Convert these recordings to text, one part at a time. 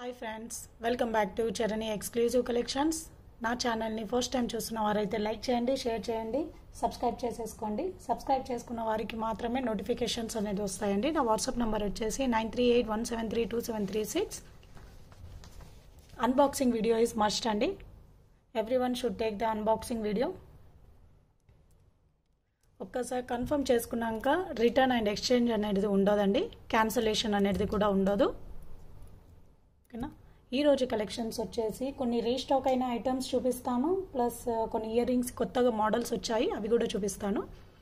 hi friends welcome back to Charani exclusive collections నా ఛానల్ని first time చూస్తున్న వారైతే లైక్ చేయండి షేర్ చేయండి సబ్స్క్రైబ్ చేసేసుకోండి సబ్స్క్రైబ్ చేసుకున్న వారికి మాత్రమే నోటిఫికేషన్స్ అనేది వస్తాయండి నా వాట్సాప్ నెంబర్ వచ్చేసి nine three eight one seven three two seven three six unboxing video is must అండి everyone should take the unboxing video ఒక్కసారి కన్ఫర్మ్ చేసుకున్నాక రిటర్న్ అండ్ ఎక్స్చేంజ్ అనేది ఉండదండి క్యాన్సలేషన్ అనేది కూడా ఉండదు ఓకేనా ఈరోజు కలెక్షన్స్ వచ్చేసి కొన్ని రీస్టాక్ అయిన ఐటమ్స్ చూపిస్తాను ప్లస్ కొన్ని ఇయర్ రింగ్స్ కొత్తగా మోడల్స్ వచ్చాయి అవి కూడా చూపిస్తాను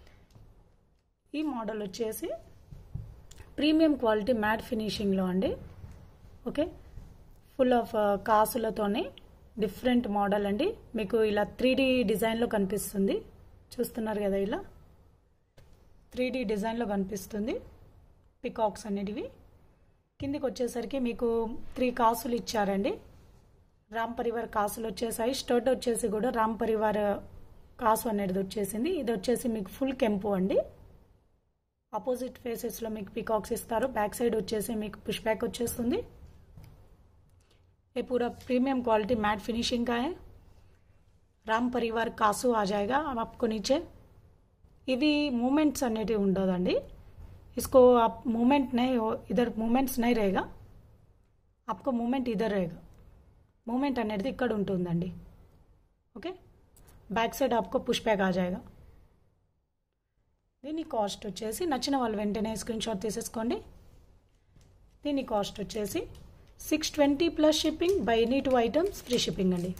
ఈ మోడల్ వచ్చేసి ప్రీమియం క్వాలిటీ మ్యాట్ ఫినిషింగ్లో అండి ఓకే ఫుల్ ఆఫ్ కాసులతోనే డిఫరెంట్ మోడల్ అండి మీకు ఇలా త్రీ డిజైన్లో కనిపిస్తుంది చూస్తున్నారు కదా ఇలా త్రీ డిజైన్లో కనిపిస్తుంది పికాక్స్ అనేటివి కిందికి వచ్చేసరికి మీకు త్రీ కాసులు ఇచ్చారండి రామ్ పరివార్ కాసులు వచ్చేసాయి స్టర్ట్ వచ్చేసి కూడా రామ్ పరివార్ కాసు అనేది వచ్చేసింది ఇది వచ్చేసి మీకు ఫుల్ కెంపు అండి ఆపోజిట్ ఫేసెస్లో మీకు పికాక్స్ ఇస్తారు బ్యాక్ సైడ్ వచ్చేసి మీకు పుష్ బ్యాక్ వచ్చేస్తుంది ये पूरा प्रीमियम क्वालिटी मैट फिनिशिंग का है రామ్ పరివార్ కాసు ఆ జాయిగా आपको नीचे ఇవి మూమెంట్స్ అనేటివి ఉండదండి इसको आप मूवमेंट नहीं हो इधर मूवमेंट्स नहीं रहेगा आपको मूवमेंट इधर रहेगा మూమెంట్ అనేది ఇక్కడ ఉంటుందండి ఓకే బ్యాక్ సైడ్ ఆప్కో పుష్ బ్యాక్ ఆ జాయిగా దీని కాస్ట్ వచ్చేసి నచ్చిన వాళ్ళు వెంటనే స్క్రీన్ షాట్ తీసేసుకోండి దీని కాస్ట్ వచ్చేసి six twenty plus shipping by any two items free shipping అండి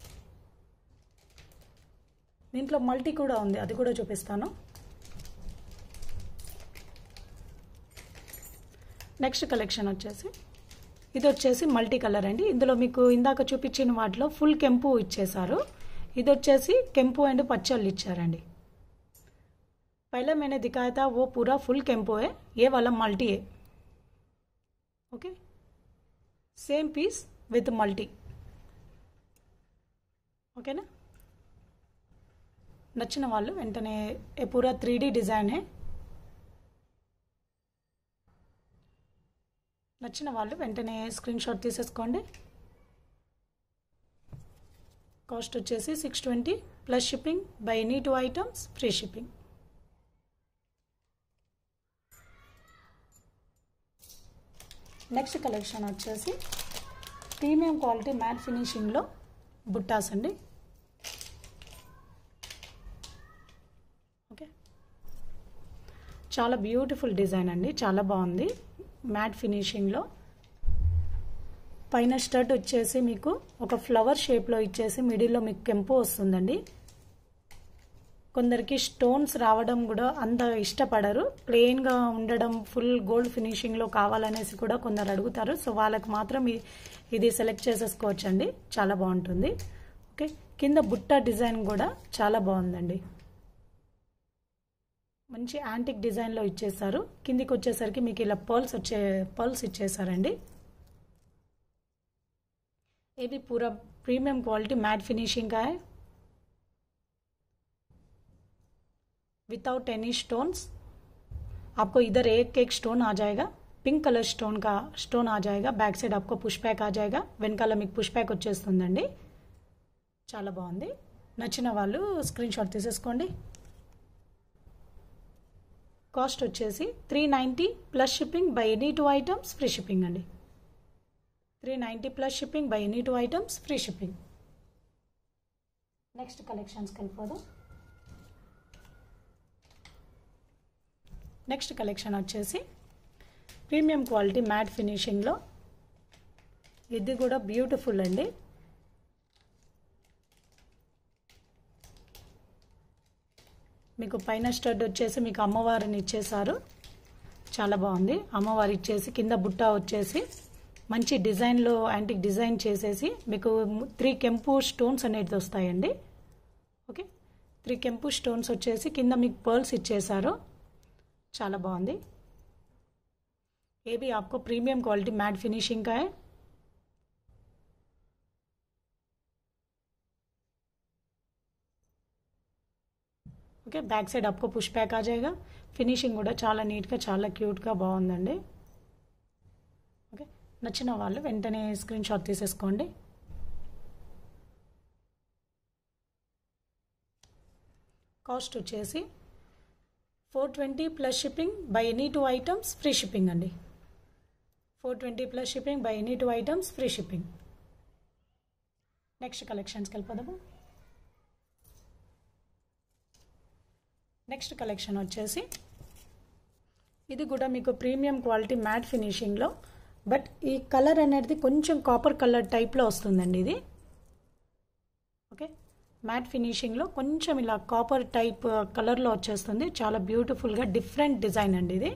దీంట్లో మల్టీ కూడా ఉంది అది కూడా చూపిస్తాను నెక్స్ట్ కలెక్షన్ వచ్చేసి ఇది వచ్చేసి మల్టీ కలర్ అండి ఇందులో మీకు ఇందాక చూపించిన వాటిలో ఫుల్ కెంపు ఇచ్చేసారు ఇది వచ్చేసి కెంపు అండ్ పచ్చళ్ళు ఇచ్చారండి पहले मैंने दिखाया था वो पूरा फुल कैंपो है ये वाला मल्टी है okay same piece with multi ఓకేనా నచ్చిన వాళ్ళు వెంటనే ఏ పూరా త్రీ డి డిజైన్ హే నచ్చిన వాళ్ళు వెంటనే స్క్రీన్ షాట్ తీసేసుకోండి కాస్ట్ వచ్చేసి six twenty plus shipping by any two items free shipping next collection వచ్చేసి ప్రీమియం క్వాలిటీ మ్యాట్ ఫినిషింగ్లో బుట్టాస్ అండి ఓకే చాలా బ్యూటిఫుల్ డిజైన్ అండి చాలా బాగుంది మ్యాట్ ఫినిషింగ్లో పైన స్టడ్ వచ్చేసి మీకు ఒక ఫ్లవర్ షేప్లో ఇచ్చేసి మిడిల్లో మీకు కెంపు వస్తుందండి కొందరికి స్టోన్స్ రావడం కూడా అంత ఇష్టపడరు ప్లెయిన్గా ఉండడం ఫుల్ గోల్డ్ ఫినిషింగ్లో కావాలనేసి కూడా కొందరు అడుగుతారు సో వాళ్ళకి మాత్రం ఇది సెలెక్ట్ చేసేసుకోవచ్చండి చాలా బాగుంటుంది ఓకే కింద బుట్ట డిజైన్ కూడా చాలా బాగుందండి మంచి యాంటిక్ డిజైన్లో ఇచ్చేసారు కిందికి వచ్చేసరికి మీకు ఇలా పర్ల్స్ వచ్చే పర్ల్స్ ఇచ్చేసారండి ఇది పూరా ప్రీమియం క్వాలిటీ మ్యాట్ ఫినిషింగ్ का है विदाउट एनी स्टोन्स आपको इधर एक एक स्टोन आ जाएगा పింక్ కలర్ స్టోన్ కా స్టోన్ ఆ జాయిగా బ్యాక్ సైడ్ ఆప్కో పుష్ బ్యాక్ ఆ జాయిగా వెనకాల మీకు పుష్ బ్యాక్ వచ్చేస్తుందండి చాలా బాగుంది నచ్చిన వాళ్ళు స్క్రీన్ షాట్ తీసేసుకోండి కాస్ట్ వచ్చేసి three ninety plus shipping by any two items free shipping అండి three ninety plus shipping by any two items free shipping next కలెక్షన్స్కి వెళ్ళిపోదాం నెక్స్ట్ కలెక్షన్ వచ్చేసి ప్రీమియం క్వాలిటీ మ్యాట్ ఫినిషింగ్లో ఇది కూడా బ్యూటిఫుల్ అండి మీకు పైన స్టడ్ వచ్చేసి మీకు అమ్మవారిని ఇచ్చేసారు చాలా బాగుంది అమ్మవారు ఇచ్చేసి కింద బుట్ట వచ్చేసి మంచి డిజైన్లో యాంటిక్ డిజైన్ చేసేసి మీకు త్రీ కెంపు స్టోన్స్ అనేది వస్తాయండి ఓకే త్రీ కెంపు స్టోన్స్ వచ్చేసి కింద మీకు పర్ల్స్ ఇచ్చేసారు చాలా బాగుంది ये भी आपको प्रीमियम क्वालिटी मैट फिनिशिंग का है ఓకే బ్యాక్ సైడ్ आपको పుష్ బ్యాక్ ఆ జాయేగా ఫినిషింగ్ కూడా చాలా నీట్గా చాలా క్యూట్గా బాగుందండి ఓకే నచ్చిన వాళ్ళు వెంటనే స్క్రీన్ షాట్ తీసేసుకోండి కాస్ట్ వచ్చేసి four twenty plus shipping by any two items free shipping అండి four twenty plus shipping by any two items free shipping next కలెక్షన్స్కి వెళ్ళిపోదాము నెక్స్ట్ కలెక్షన్ వచ్చేసి ఇది కూడా మీకు ప్రీమియం క్వాలిటీ మ్యాట్ ఫినిషింగ్లో బట్ ఈ కలర్ అనేది కొంచెం కాపర్ కలర్ టైప్లో వస్తుందండి ఇది ఓకే మ్యాట్ ఫినిషింగ్లో కొంచెం ఇలా కాపర్ టైప్ కలర్లో వచ్చేస్తుంది చాలా బ్యూటిఫుల్గా డిఫరెంట్ డిజైన్ అండి ఇది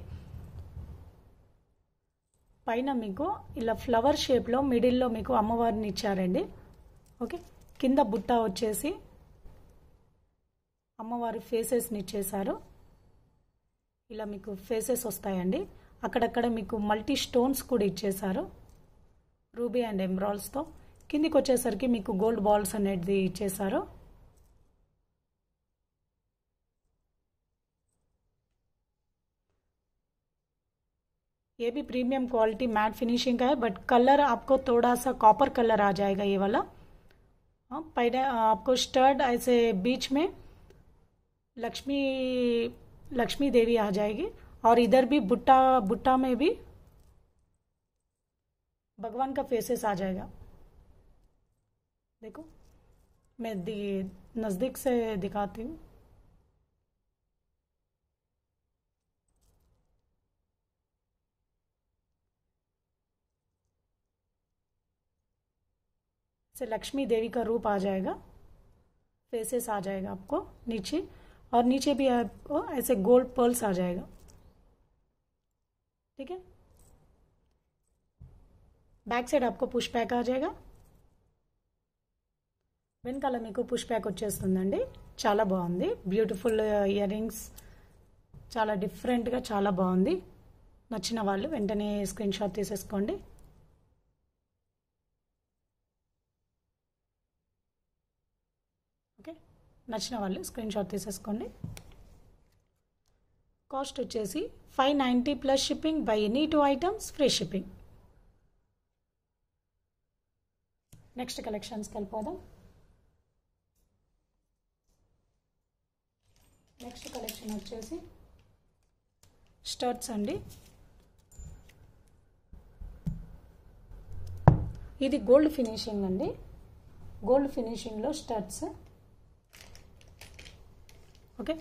పైన మీకు ఇలా ఫ్లవర్ షేప్లో మిడిల్లో మీకు అమ్మవారిని ఇచ్చారండి ఓకే కింద బుట్ట వచ్చేసి అమ్మవారి ఫేసెస్ని ఇచ్చేసారు ఇలా మీకు ఫేసెస్ వస్తాయండి అక్కడక్కడ మీకు మల్టీ స్టోన్స్ కూడా ఇచ్చేసారు రూబీ అండ్ ఎమ్రాల్స్తో కిందికి వచ్చేసరికి మీకు గోల్డ్ బాల్స్ అనేది ఇచ్చేసారు ये भी प्रीमियम क्वालिटी मैट फिनिशिंग का है बट कलर आपको थोड़ा सा कॉपर कलर आ जाएगा ये वाला पहले आपको स्टर्ड ऐसे बीच में लक्ष्मी लक्ष्मी देवी आ जाएगी और इधर भी बुट्टा बुट्टा में भी भगवान का फेसेस आ जाएगा देखो मैं नज़दीक से दिखाती हूँ से लक्ष्मी देवी का रूप आ जाएगा फेसेस आ जाएगा आपको नीचे और नीचे भी आपको ऐसे गोल्ड पर्ल्स आ जाएगा ठीक है బ్యాక్ సైడ్ आपको పుష్ బ్యాక్ ఆ జాయేగా వెనకాల మీకు పుష్ బ్యాక్ వచ్చేస్తుందండి చాలా బాగుంది బ్యూటిఫుల్ ఇయర్ రింగ్స్ చాలా డిఫరెంట్గా చాలా బాగుంది నచ్చిన వాళ్ళు వెంటనే స్క్రీన్ షాట్ తీసేసుకోండి ఓకే నచ్చిన వాళ్ళు స్క్రీన్ షాట్ తీసేసుకోండి కాస్ట్ వచ్చేసి five ninety plus shipping by any two items free shipping next కలెక్షన్స్కి వెళ్ళిపోదాం నెక్స్ట్ కలెక్షన్ వచ్చేసి స్టర్ట్స్ అండి ఇది గోల్డ్ ఫినిషింగ్ అండి గోల్డ్ ఫినిషింగ్లో స్టర్ట్స్ ఓకే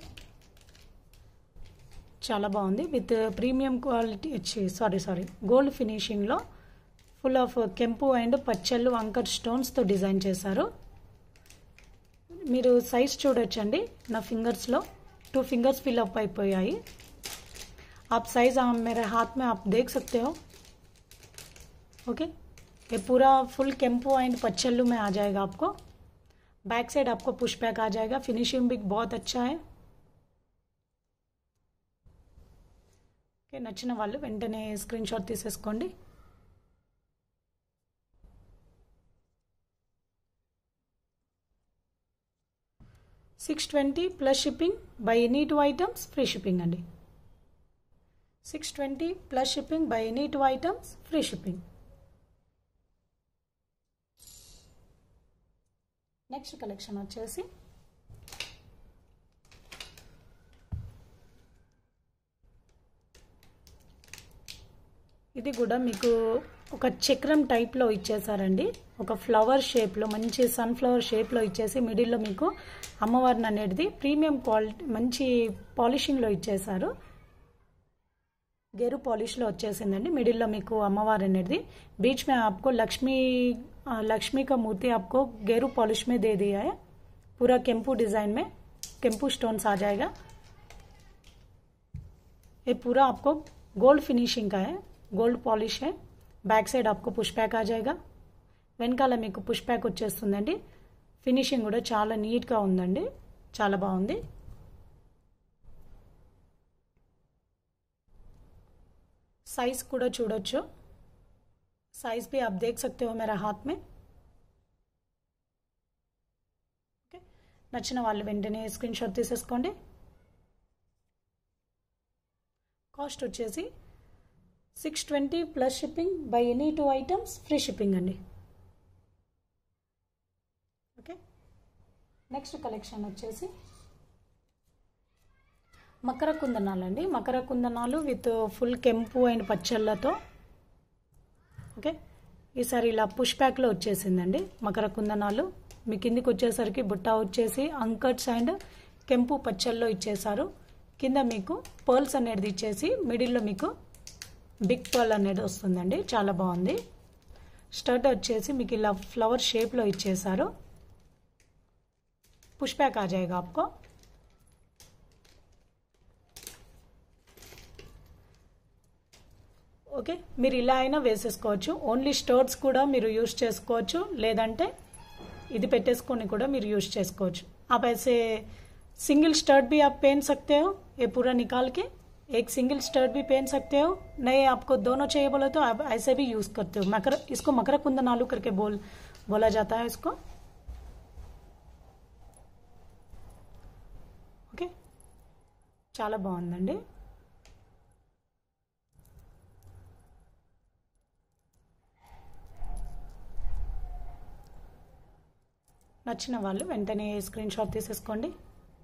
చాలా బాగుంది విత్ ప్రీమియం క్వాలిటీ వచ్చి సారీ సారీ గోల్డ్ ఫినిషింగ్లో ఫుల్ ఆఫ్ కెంపు అండ్ పచ్చళ్ళు అంకర్ స్టోన్స్తో డిజైన్ చేశారు మీరు సైజ్ చూడొచ్చండి నా ఫింగర్స్లో टू फिंगर्स फिल अप అయిపోయాయి आप साइज मेरे हाथ में आप देख सकते हो ओके ये पूरा फुल केम्पो एंड पच्चल्लू में आ जाएगा आपको बैक साइड आपको पुश बैक आ जाएगा फिनिशिंग भी बहुत अच्छा है ఓకే నచ్చిన వాళ్ళు వెంటనే స్క్రీన్ షాట్ తీసేసుకోండి six twenty plus shipping by any two items free shipping అండి six twenty plus shipping by any two items free shipping next collection వచ్చేసి ఇది కూడా మీకు ఒక చక్రం టైప్లో ఇచ్చేసారండి ఒక ఫ్లవర్ షేప్లో మంచి సన్ఫ్లవర్ షేప్లో ఇచ్చేసి మిడిల్లో మీకు అమ్మవారిని అనేది ప్రీమియం క్వాలిటీ మంచి పాలిషింగ్లో ఇచ్చేసారు గేరు పాలిష్లో వచ్చేసిందండి మిడిల్లో మీకు అమ్మవారు అనేది बीच में आपको लक्ष्मी लक्ष्मी का मूर्ति आपको गेरू पॉलिश में दे दिया है पूरा केम्पू डिजाइन में केम्पू स्टोन्स आ जाएगा ये पूरा आपको गोल्ड फिनिशिंग का है గోల్డ్ పాలిష్ है బ్యాక్ సైడ్ आपको పుష్ బ్యాక్ ఆ జాయేగా వెనకాల మీకు పుష్ బ్యాక్ వచ్చేస్తుందండి ఫినిషింగ్ కూడా చాలా నీట్గా ఉందండి చాలా బాగుంది साइज కూడా చూడొచ్చు साइज भी आप देख सकते हो मेरा हाथ में ఓకే నచ్చిన వాళ్ళు వెంటనే స్క్రీన్ షాట్ తీసేసుకోండి కాస్ట్ వచ్చేసి six twenty plus shipping by any two items free shipping అండి ఓకే నెక్స్ట్ కలెక్షన్ వచ్చేసి మకర కుందనాలు అండి మకర కుందనాలు విత్ ఫుల్ కెంపు అండ్ పచ్చళ్ళతో ఓకే ఈసారి ఇలా పుష్ ప్యాక్లో వచ్చేసిందండి మకర కుందనాలు మీ కిందికి వచ్చేసరికి బుట్ట వచ్చేసి అంకట్స్ అండ్ కెంపు పచ్చల్లో ఇచ్చేసారు కింద మీకు పర్ల్స్ అనేది ఇచ్చేసి మిడిల్లో మీకు బిగ్ పర్ల్ అనేది వస్తుందండి చాలా బాగుంది స్టర్ట్ వచ్చేసి మీకు ఇలా ఫ్లవర్ షేప్లో ఇచ్చేసారు పుష్ ప్యాక్ ఆ జాయేగా आपको ఓకే మీరు ఇలా అయినా వేసేసుకోవచ్చు ఓన్లీ స్టోర్స్ కూడా మీరు యూస్ చేసుకోవచ్చు లేదంటే ఇది పెట్టేసుకొని కూడా మీరు యూస్ చేసుకోవచ్చు आप ऐसे सिंगल स्टर्ट भी आप पहन सकते हो ये पूरा निकाल के एक सिंगल स्टर्ट भी पहन सकते हो नहीं आपको दोनों चाहिए बोले तो आप ऐसे भी यूज करते हो मकर इसको मकर कुंदन आलू करके बोल बोला जाता है इसको ఓకే చాలా బాగుందండి నచ్చిన వాళ్ళు వెంటనే స్క్రీన్ షాట్ తీసేసుకోండి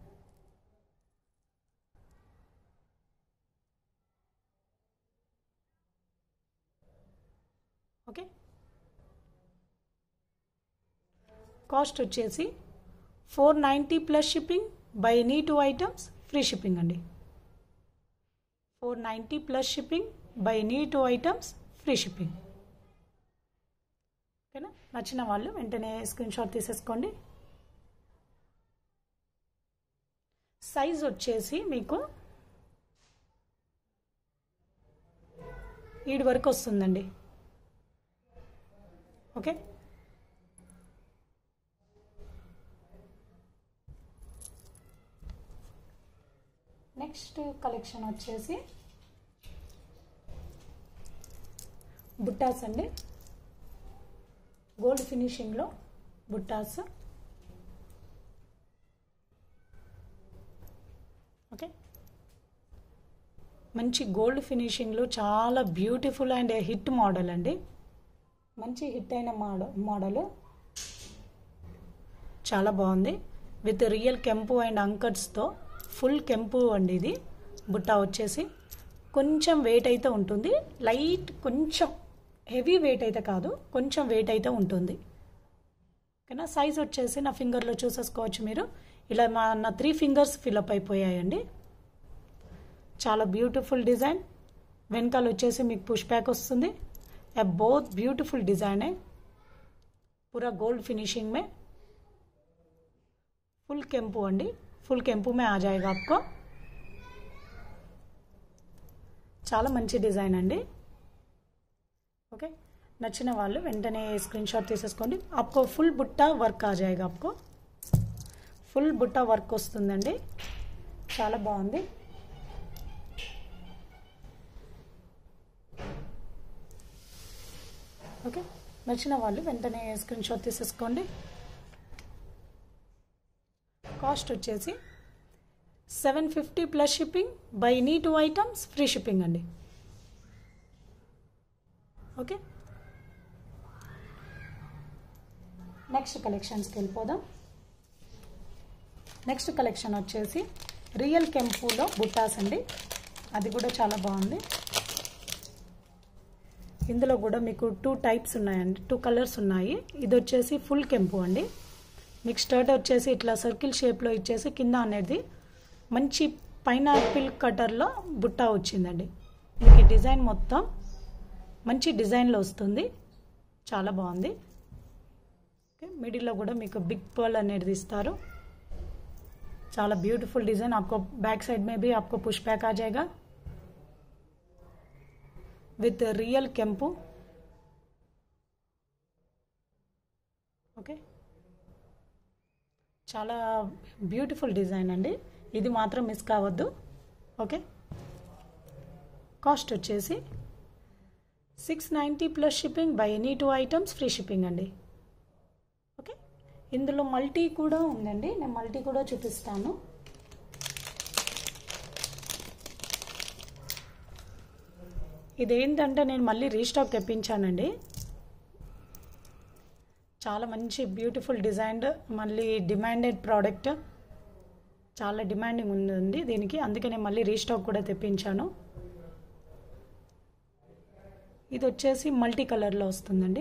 ఓకే కాస్ట్ వచ్చేసి four ninety plus shipping by any two items free shipping అండి four ninety plus shipping by any two items free shipping ఓకేనా నచ్చిన వాళ్ళు వెంటనే స్క్రీన్ షాట్ తీసేసుకోండి సైజ్ వచ్చేసి మీకు ఈడు వరకు వస్తుందండి ఓకే నెక్స్ట్ కలెక్షన్ వచ్చేసి బుట్టాస్ అండి గోల్డ్ ఫినిషింగ్లో బుట్టాస్ ఓకే మంచి గోల్డ్ ఫినిషింగ్లో చాలా బ్యూటిఫుల్ అండ్ హిట్ మోడల్ అండి మంచి హిట్ అయిన మోడల్ మోడలు చాలా బాగుంది విత్ రియల్ కెంపు అండ్ అంకట్స్తో ఫుల్ కెంపు అండి ఇది బుట్ట వచ్చేసి కొంచెం వెయిట్ అయితే ఉంటుంది లైట్ కొంచెం హెవీ వెయిట్ అయితే కాదు కొంచెం వెయిట్ అయితే ఉంటుంది ఓకేనా సైజ్ వచ్చేసి నా ఫింగర్లో చూసేసుకోవచ్చు మీరు ఇలా మా నా త్రీ ఫింగర్స్ ఫిల్అప్ అయిపోయాయండి చాలా బ్యూటిఫుల్ డిజైన్ వెనకాల వచ్చేసి మీకు పుష్ బ్యాక్ వస్తుంది ए बहुत ब्यूटीफुल डिज़ाइन है पूरा गोल्ड फिनिशिंग में फुल केम्पू अंडी फुल केम्पू में आ जाएगा आपको చాలా మంచి డిజైన్ అండి ఓకే నచ్చిన వాళ్ళు వెంటనే స్క్రీన్ షాట్ తీసేసుకోండి आपको ఫుల్ బుట్ట వర్క్ ఆ జాయేగా आपको ఫుల్ బుట్ట వర్క్ వస్తుందండి చాలా బాగుంది ఓకే నచ్చిన వాళ్ళు వెంటనే స్క్రీన్ షాట్ తీసేసుకోండి కాస్ట్ వచ్చేసి seven fifty plus shipping by any two items free shipping అండి ఓకే నెక్స్ట్ కలెక్షన్స్కి వెళ్ళిపోదాం నెక్స్ట్ కలెక్షన్ వచ్చేసి రియల్ కెంపులో బుట్టాస్ అండి అది కూడా చాలా బాగుంది ఇందులో కూడా మీకు టూ టైప్స్ ఉన్నాయండి టూ కలర్స్ ఉన్నాయి ఇది వచ్చేసి ఫుల్ కెంపు అండి మీకు స్టర్ట్ వచ్చేసి ఇట్లా సర్కిల్ షేప్లో ఇచ్చేసి కింద అనేది మంచి పైనాపిల్ కటర్లో బుట్ట వచ్చిందండి మీకు ఈ డిజైన్ మొత్తం మంచి డిజైన్లో వస్తుంది చాలా బాగుంది ఓకే మిడిల్లో కూడా మీకు బిగ్ పర్ల్ అనేది ఇస్తారు చాలా బ్यूटीफुल डिज़ाइन आपको बैक साइड में भी आपको पुश बैक आ जाएगा విత్ రియల్ కెంపు ఓకే చాలా బ్యూటిఫుల్ డిజైన్ అండి ఇది మాత్రం మిస్ కావద్దు ఓకే కాస్ట్ వచ్చేసి six ninety plus shipping by any two items free shipping అండి ఓకే ఇందులో మల్టీ కూడా ఉందండి నేను మల్టీ కూడా చూపిస్తాను ఇదేంటంటే నేను మళ్ళీ రీస్టాక్ తెప్పించానండి చాలా మంచి బ్యూటిఫుల్ డిజైన్డ్ మళ్ళీ డిమాండెడ్ ప్రోడక్ట్ చాలా డిమాండింగ్ ఉందండి దీనికి అందుకే నేను మళ్ళీ రీస్టాక్ కూడా తెప్పించాను ఇది వచ్చేసి మల్టీ కలర్లో వస్తుందండి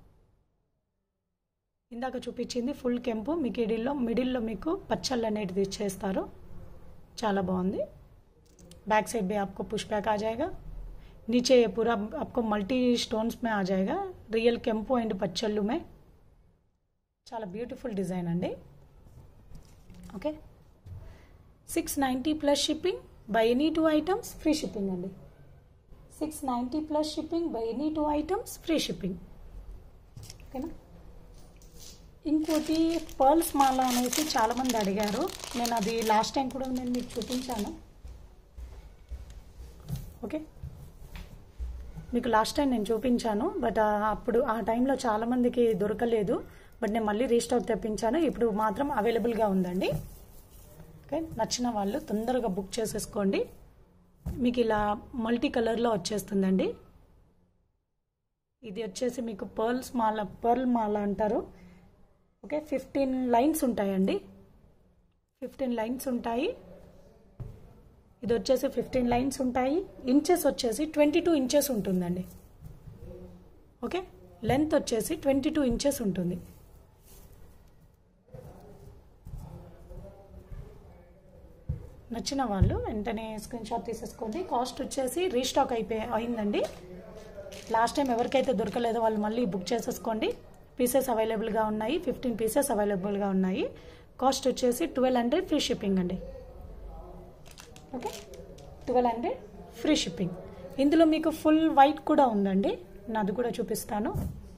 ఇందాక చూపించింది ఫుల్ కెంపు మీకు ఇడిల్లో మిడిల్లో మీకు పచ్చళ్ళు అనేటిది ఇచ్చేస్తారు చాలా బాగుంది बैक साइड भी आपको पुश बैक आ जाएगा नीचे ये पूरा आपको मल्टी स्टोन्स में आ जाएगा రియల్ కెంపు అండ్ పచ్చళ్ళు మే చాలా బ్యూటిఫుల్ డిజైన్ అండి okay six ninety plus shipping by any two items free shipping అండి six ninety plus shipping by any two items free shipping ఓకేనా ఇంకోటి పర్ల్స్ మాల అనేసి చాలామంది అడిగారు నేను అది లాస్ట్ టైం కూడా నేను మీకు చూపించాను ఓకే మీకు లాస్ట్ టైం నేను చూపించాను బట్ అప్పుడు ఆ టైంలో చాలామందికి దొరకలేదు బట్ నేను మళ్ళీ రీస్టాక్ తెప్పించాను ఇప్పుడు మాత్రం అవైలబుల్గా ఉందండి ఓకే నచ్చిన వాళ్ళు తొందరగా బుక్ చేసేసుకోండి మీకు ఇలా మల్టీ కలర్లో వచ్చేస్తుందండి ఇది వచ్చేసి మీకు పర్ల్స్ మాల పర్ల్ మాల అంటారు ఓకే ఫిఫ్టీన్ లైన్స్ ఉంటాయండి ఫిఫ్టీన్ లైన్స్ ఉంటాయి ఇది వచ్చేసి ఫిఫ్టీన్ లైన్స్ ఉంటాయి ఇంచెస్ వచ్చేసి ట్వంటీ టూ ఇంచెస్ ఉంటుందండి ఓకే లెంత్ వచ్చేసి ట్వంటీ టూ ఇంచెస్ ఉంటుంది నచ్చిన వాళ్ళు వెంటనే స్క్రీన్ షాట్ తీసేసుకోండి కాస్ట్ వచ్చేసి రీస్టాక్ అయిపోయి అయిందండి లాస్ట్ టైం ఎవరికైతే దొరకలేదో వాళ్ళు మళ్ళీ బుక్ చేసేసుకోండి పీసెస్ అవైలబుల్గా ఉన్నాయి ఫిఫ్టీన్ పీసెస్ అవైలబుల్గా ఉన్నాయి కాస్ట్ వచ్చేసి ట్వెల్వ్ హండ్రెడ్ ఫ్రీ షిప్పింగ్ అండి okay twelve hundred free shipping ఇందులో మీకు ఫుల్ వైట్ కూడా ఉందండి నేను అది కూడా చూపిస్తాను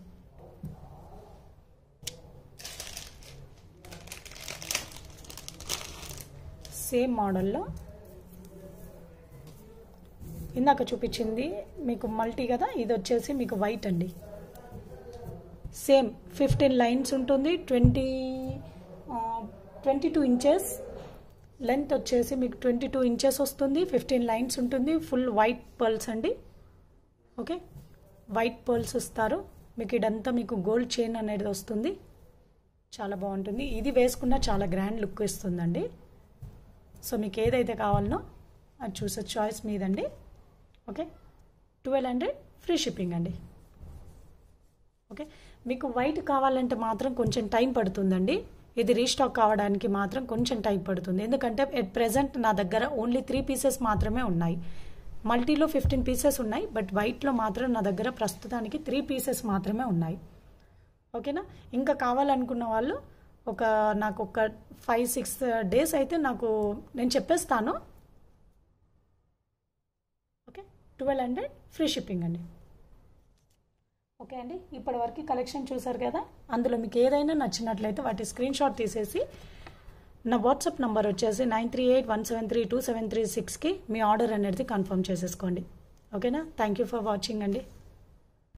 సేమ్ మోడల్లో ఇందాక చూపించింది మీకు మల్టీ కదా ఇది వచ్చేసి మీకు వైట్ అండి సేమ్ ఫిఫ్టీన్ లైన్స్ ఉంటుంది twenty twenty two inches length వచ్చేసి మీకు ట్వంటీ టూ ఇంచెస్ వస్తుంది ఫిఫ్టీన్ లైన్స్ ఉంటుంది ఫుల్ వైట్ పర్ల్స్ అండి ఓకే వైట్ పర్ల్స్ ఇస్తారు మీకు ఇదంతా మీకు గోల్డ్ చైన్ అనేది వస్తుంది చాలా బాగుంటుంది ఇది వేసుకున్న చాలా గ్రాండ్ లుక్ ఇస్తుందండి సో మీకు ఏదైతే కావాలనో అది చూసే చాయిస్ మీదండి okay twelve hundred free shipping అండి ఓకే మీకు వైట్ కావాలంటే మాత్రం కొంచెం టైం పడుతుందండి ఇది రీస్టాక్ కావడానికి మాత్రం కొంచెం టైం పడుతుంది ఎందుకంటే ఎట్ ప్రెజెంట్ నా దగ్గర ఓన్లీ త్రీ పీసెస్ మాత్రమే ఉన్నాయి మల్టీలో ఫిఫ్టీన్ పీసెస్ ఉన్నాయి బట్ వైట్లో మాత్రం నా దగ్గర ప్రస్తుతానికి త్రీ పీసెస్ మాత్రమే ఉన్నాయి ఓకేనా ఇంకా కావాలనుకున్న వాళ్ళు ఒక నాకు ఒక ఫైవ్ సిక్స్ డేస్ అయితే నాకు నేను చెప్పేస్తాను okay twelve hundred free shipping అండి ఓకే అండి ఇప్పటి వరకు కలెక్షన్ చూసారు కదా అందులో మీకు ఏదైనా నచ్చినట్లయితే వాటి స్క్రీన్ షాట్ తీసేసి నా వాట్సాప్ నంబర్ వచ్చేసి nine three eight one seven three two seven three సిక్స్కి మీ ఆర్డర్ అనేది కన్ఫర్మ్ చేసేసుకోండి ఓకేనా థ్యాంక్ యూ ఫర్ వాచింగ్ అండి